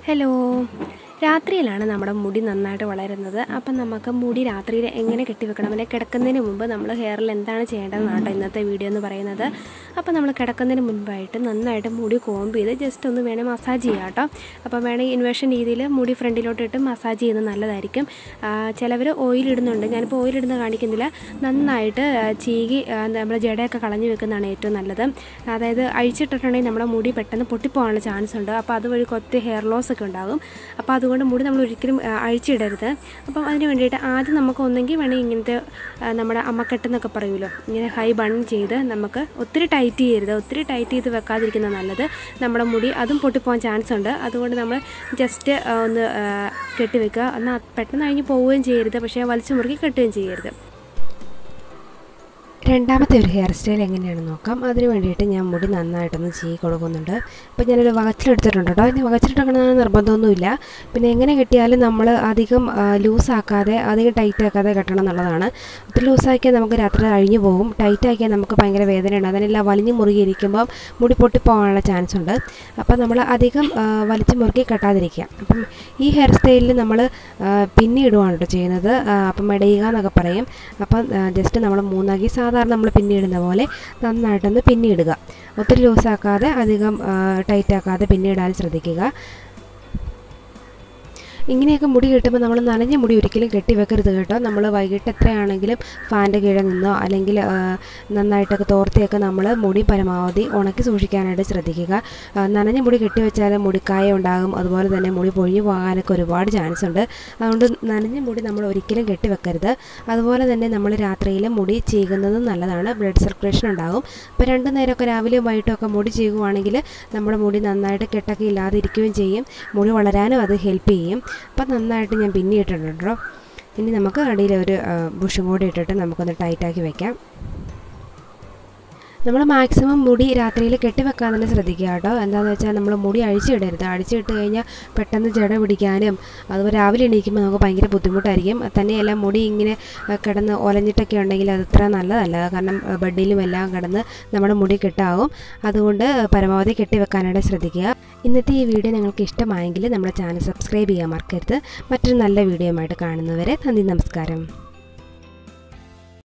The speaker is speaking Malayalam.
ഹലോ രാത്രിയിലാണ് നമ്മുടെ മുടി നന്നായിട്ട് വളരുന്നത് അപ്പം നമുക്ക് മുടി രാത്രിയിൽ എങ്ങനെ കെട്ടിവെക്കണം അല്ലെങ്കിൽ കിടക്കുന്നതിന് മുമ്പ് നമ്മൾ ഹെയറിൽ എന്താണ് ചെയ്യേണ്ടതെന്നാണ് കേട്ടോ ഇന്നത്തെ വീഡിയോ എന്ന് പറയുന്നത് അപ്പോൾ നമ്മൾ കിടക്കുന്നതിന് മുൻപായിട്ട് നന്നായിട്ട് മുടി കോമ്പ് ചെയ്ത് ജസ്റ്റ് ഒന്ന് വേണേൽ മസാജ് ചെയ്യാം കേട്ടോ അപ്പോൾ വേണമെങ്കിൽ ഇൻവേഷൻ രീതിയിൽ മുടി ഫ്രണ്ടിലോട്ട് ഇട്ട് മസാജ് ചെയ്യുന്നത് നല്ലതായിരിക്കും ചിലവർ ഓയിൽ ഇടുന്നുണ്ട് ഞാനിപ്പോൾ ഓയിൽ ഇടുന്നത് കാണിക്കുന്നില്ല നന്നായിട്ട് ആ, ചീകി ആ, എന്താ നമ്മുടെ ജടയൊക്കെ കളഞ്ഞു വെക്കുന്നതാണ് ഏറ്റവും നല്ലത് അതായത് അഴിച്ചിട്ടിട്ടുണ്ടെങ്കിൽ നമ്മുടെ മുടി പെട്ടെന്ന് പൊട്ടിപ്പോകാനുള്ള ചാൻസ് ഉണ്ട് അപ്പോൾ അതുവഴി കൊത്തി ഹെയർ ലോസ് ഒക്കെ ഉണ്ടാകും അപ്പോൾ അതുകൊണ്ട് മുടി നമ്മൾ ഒരിക്കലും ആ, അഴിച്ചിടരുത് അപ്പം അതിന് വേണ്ടിയിട്ട് ആദ്യം നമുക്ക് ഒന്നെങ്കിൽ വേണമെങ്കിൽ ഇങ്ങനത്തെ ആ, നമ്മുടെ അമ്മക്കെട്ട് എന്നൊക്കെ പറയുമല്ലോ ഇങ്ങനെ ഹൈ ബൺ ചെയ്ത് നമുക്ക് ഒത്തിരി ടൈറ്റ് ചെയ്യരുത് ഒത്തിരി ടൈറ്റ് ചെയ്ത് വെക്കാതിരിക്കുന്നത് നല്ലത് നമ്മുടെ മുടി അതും പൊട്ടിപ്പോകാൻ ചാൻസ് ഉണ്ട് അതുകൊണ്ട് നമ്മൾ ജസ്റ്റ് ഒന്ന് ആ, കെട്ടിവെക്കുക എന്നാൽ പെട്ടെന്ന് കഴിഞ്ഞ് പോവുകയും ചെയ്യരുത് പക്ഷേ വലിച്ചു മുറുക്കി കെട്ടുകയും ചെയ്യരുത് രണ്ടാമത്തെ ഒരു ഹെയർ സ്റ്റൈൽ എങ്ങനെയാണെന്ന് നോക്കാം അതിന് വേണ്ടിയിട്ട് ഞാൻ മുടി നന്നായിട്ടൊന്ന് ചീ കൊടുക്കുന്നുണ്ട് അപ്പോൾ ഞാനൊരു വകച്ചിലെടുത്തിട്ടുണ്ട് കേട്ടോ ഇനി വകച്ചിലെടുക്കണമെന്ന് നിർബന്ധമൊന്നുമില്ല പിന്നെ എങ്ങനെ കെട്ടിയാലും നമ്മൾ അധികം ലൂസാക്കാതെ അധികം ടൈറ്റ് ആക്കാതെ കെട്ടണം എന്നുള്ളതാണ് ഒത്തിരി ലൂസാക്കിയാൽ നമുക്ക് രാത്രി അഴിഞ്ഞു പോകും ടൈറ്റ് ആക്കിയാൽ നമുക്ക് ഭയങ്കര വേദനയുണ്ട് അതിനെല്ലാം വലിഞ്ഞു മുറുകിയിരിക്കുമ്പോൾ മുടി പൊട്ടിപ്പോകാനുള്ള ചാൻസ് ഉണ്ട് അപ്പോൾ നമ്മൾ അധികം ആ, വലിച്ചു മുറുക്കി കെട്ടാതിരിക്കുക അപ്പം ഈ ഹെയർ സ്റ്റൈലിൽ നമ്മൾ പിന്നി ഇടുവാണ് കേട്ടോ ചെയ്യുന്നത് ആ, അപ്പം മെടയുക എന്നൊക്കെ പറയും അപ്പം ജസ്റ്റ് നമ്മൾ മൂന്നാക്കി സാധാരണ നമ്മൾ പിന്നിടുന്ന പോലെ നന്നായിട്ടൊന്ന് പിന്നിടുക ഒത്തിരി ലൂസാക്കാതെ അധികം ടൈറ്റ് ആക്കാതെ പിന്നിടാൻ ശ്രദ്ധിക്കുക ഇങ്ങനെയൊക്കെ മുടി കെട്ടുമ്പോൾ നമ്മൾ നനഞ്ഞ മുടി ഒരിക്കലും കെട്ടി വെക്കരുത് കേട്ടോ നമ്മൾ വൈകിട്ട് എത്രയാണെങ്കിലും ഫാൻ്റെ കീഴിൽ നിന്നോ അല്ലെങ്കിൽ ആ, നന്നായിട്ടൊക്കെ തോർത്തിയൊക്കെ നമ്മൾ മുടി പരമാവധി ഉണക്കി സൂക്ഷിക്കാനായിട്ട് ശ്രദ്ധിക്കുക ആ, നനഞ്ഞ മുടി കെട്ടി വെച്ചാൽ മുടിക്കായ ഉണ്ടാകും അതുപോലെ തന്നെ മുടി പൊഴിഞ്ഞു പോകാനൊക്കെ ഒരുപാട് ചാൻസ് ഉണ്ട് അതുകൊണ്ട് നനഞ്ഞ മുടി നമ്മൾ ഒരിക്കലും കെട്ടി വെക്കരുത് അതുപോലെ തന്നെ നമ്മൾ രാത്രിയിൽ മുടി ചീകുന്നതും നല്ലതാണ് ബ്ലഡ് സർക്കുലേഷൻ ഉണ്ടാകും അപ്പോൾ രണ്ട് നേരമൊക്കെ രാവിലെയും വൈകിട്ടും ഒക്കെ മുടി ചീകുവാണെങ്കിൽ നമ്മുടെ മുടി നന്നായിട്ട് കെട്ടൊക്കെ ഇല്ലാതെ ഇരിക്കുകയും ചെയ്യും മുടി വളരാനും അത് ഹെൽപ്പ് ചെയ്യും അപ്പം നന്നായിട്ട് ഞാൻ പിന്നിയിട്ടുണ്ട് കേട്ടോ ഇനി നമുക്ക് അടിയിൽ ഒരു ബുഷും കൂടി ഇട്ടിട്ട് നമുക്കൊന്ന് ടൈറ്റാക്കി വെക്കാം നമ്മൾ മാക്സിമം മുടി രാത്രിയിൽ കെട്ടിവെക്കാൻ തന്നെ ശ്രദ്ധിക്കുക കേട്ടോ എന്താണെന്ന് വെച്ചാൽ നമ്മൾ മുടി അഴിച്ചിടരുത് അഴിച്ചിട്ട് കഴിഞ്ഞാൽ പെട്ടെന്ന് ജട പിടിക്കാനും അതുപോലെ രാവിലെ എണീക്കുമ്പോൾ നമുക്ക് ഭയങ്കര ബുദ്ധിമുട്ടായിരിക്കും തന്നെയല്ല മുടി ഇങ്ങനെ ആ, കിടന്ന് ഒലഞ്ഞിട്ടൊക്കെ ഉണ്ടെങ്കിൽ അത് അത്ര നല്ലതല്ല കാരണം ആ, ബെഡിലും എല്ലാം കിടന്ന് നമ്മുടെ മുടി കെട്ടാവും അതുകൊണ്ട് പരമാവധി കെട്ടിവെക്കാനായിട്ട് ശ്രദ്ധിക്കുക ഇന്നത്തെ ഈ വീഡിയോ നിങ്ങൾക്ക് ഇഷ്ടമായെങ്കിൽ നമ്മുടെ ചാനൽ സബ്സ്ക്രൈബ് ചെയ്യാൻ മറക്കരുത് മറ്റൊരു നല്ല വീഡിയോയുമായിട്ട് കാണുന്നവരെ നന്ദി നമസ്കാരം